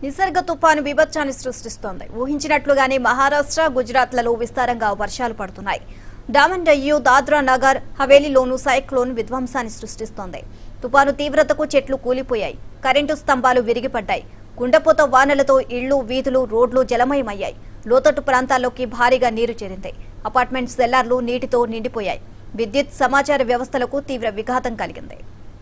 నిసర్గ తుపాను బీభత్సాన్ని సృష్టిస్తోంది ఊహించినట్లుగానే మహారాష్ట్ర గుజరాత్లలో విస్తారంగా వర్షాలు పడుతున్నాయి డామన్ డయ్యూ దాద్రా నగర్ హవేలీలోనూ సైక్లోన్ విధ్వంసాన్ని సృష్టిస్తోంది తుపాను తీవ్రతకు చెట్లు కూలిపోయాయి కరెంటు స్తంభాలు విరిగిపడ్డాయి కుండపోత వానలతో ఇళ్లు వీధులు రోడ్లు జలమయమయ్యాయి లోతట్టు ప్రాంతాల్లోకి భారీగా నీరు చేరింది అపార్ట్మెంట్ సెల్లార్లు నీటితో నిండిపోయాయి విద్యుత్ సమాచార వ్యవస్థలకు తీవ్ర విఘాతం కలిగింది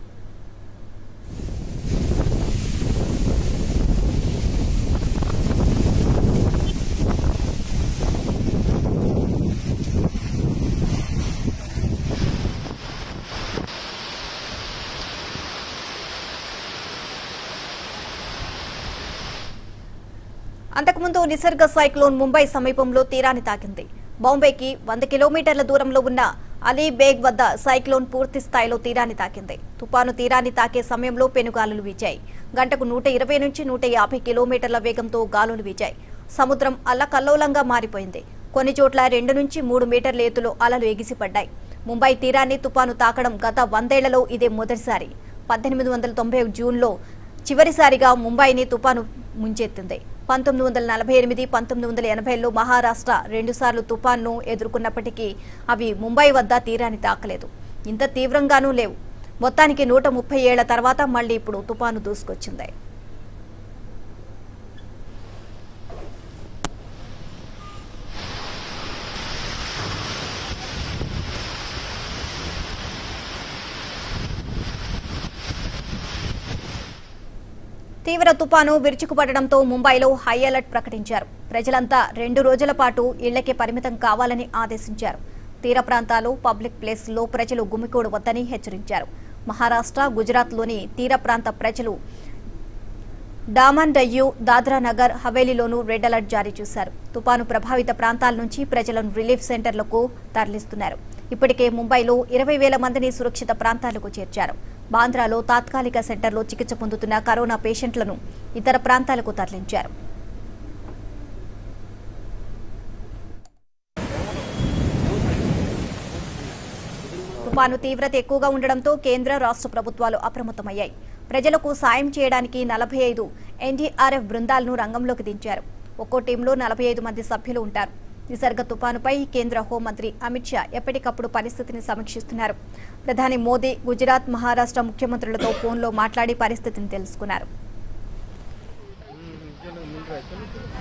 అంతకుముందు నిసర్గ సైక్లోన్ ముంబై సమీపంలో తీరాన్ని తాకింది బాంబేకి వంద కిలోమీటర్ల దూరంలో ఉన్న అలీబేగ్ వద్ద సైక్లోన్ పూర్తి స్థాయిలో తీరాన్ని తాకింది తుపాను తీరాన్ని తాకే సమయంలో పెనుగాలులు వీచాయి గంటకు నూట ఇరవై నుంచి నూట యాభై కిలోమీటర్ల వేగంతో గాలులు వీచాయి సముద్రం అల్లకల్లోలంగా మారిపోయింది కొన్ని చోట్ల రెండు నుంచి మూడు మీటర్ల ఎత్తులో అలలు ఎగిసిపడ్డాయి ముంబై తీరాన్ని తుపాను తాకడం గత వందేళ్లలో ఇదే మొదటిసారి పద్దెనిమిది వందల తొంభై జూన్లో చివరిసారిగా ముంబైని తుపాను ముంచెత్తింది పంతొమ్మిది వందల నలభై ఎనిమిది పంతొమ్మిది వందల ఎనభైలో మహారాష్ట్ర రెండుసార్లు తుపాన్ను ఎదుర్కొన్నప్పటికీ అవి ముంబై వద్ద తీరాన్ని తాకలేదు ఇంత తీవ్రంగానూ లేవు మొత్తానికి నూట ముప్పై ఏళ్ల తర్వాత మళ్ళీ ఇప్పుడు తుపాను దూసుకొచ్చింది తీవ్ర తుపాను విరుచుకుపడడంతో ముంబైలో హై అలర్ట్ ప్రకటించారు ప్రజలంతా రెండు రోజుల పాటు ఇళ్లకే పరిమితం కావాలని ఆదేశించారు తీర ప్రాంతాలు పబ్లిక్ ప్లేస్లో ప్రజలు గుమికూడవద్దని హెచ్చరించారు మహారాష్ట్ర గుజరాత్లోని తీర ప్రాంత ప్రజలు డామన్ డయ్యూ దాద్రా నగర్ హవేలీలోనూ రెడ్ అలర్ట్ జారీ చేశారు తుపాను ప్రభావిత ప్రాంతాల నుంచి ప్రజలను రిలీఫ్ సెంటర్లకు తరలిస్తున్నారు ఇప్పటికే ముంబైలో ఇరవై వేల మందిని సురక్షిత ప్రాంతాలకు చేర్చారు బాంద్రాలో తాత్కాలిక సెంటర్లో చికిత్స పొందుతున్న కరోనా పేషెంట్లను ఇతర ప్రాంతాలకు తరలించారు తుపాను తీవ్రత ఎక్కువగా ఉండడంతో కేంద్ర రాష్ట్ర ప్రభుత్వాలు అప్రమత్తమయ్యాయి ప్రజలకు సాయం చేయడానికి నలభై ఐదు ఎన్డీఆర్ఎఫ్ బృందాలను రంగంలోకి దించారు ఒక్కో టీంలో నలభై ఐదు మంది సభ్యులు ఉంటారు నిసర్గ తుపానుపై కేంద్ర హోంమంత్రి అమిత్ షా ఎప్పటికప్పుడు పరిస్థితిని సమీక్షిస్తున్నారు ప్రధాని మోదీ గుజరాత్ మహారాష్ట్ర ముఖ్యమంత్రులతో ఫోన్లో మాట్లాడి పరిస్థితిని తెలుసుకున్నారు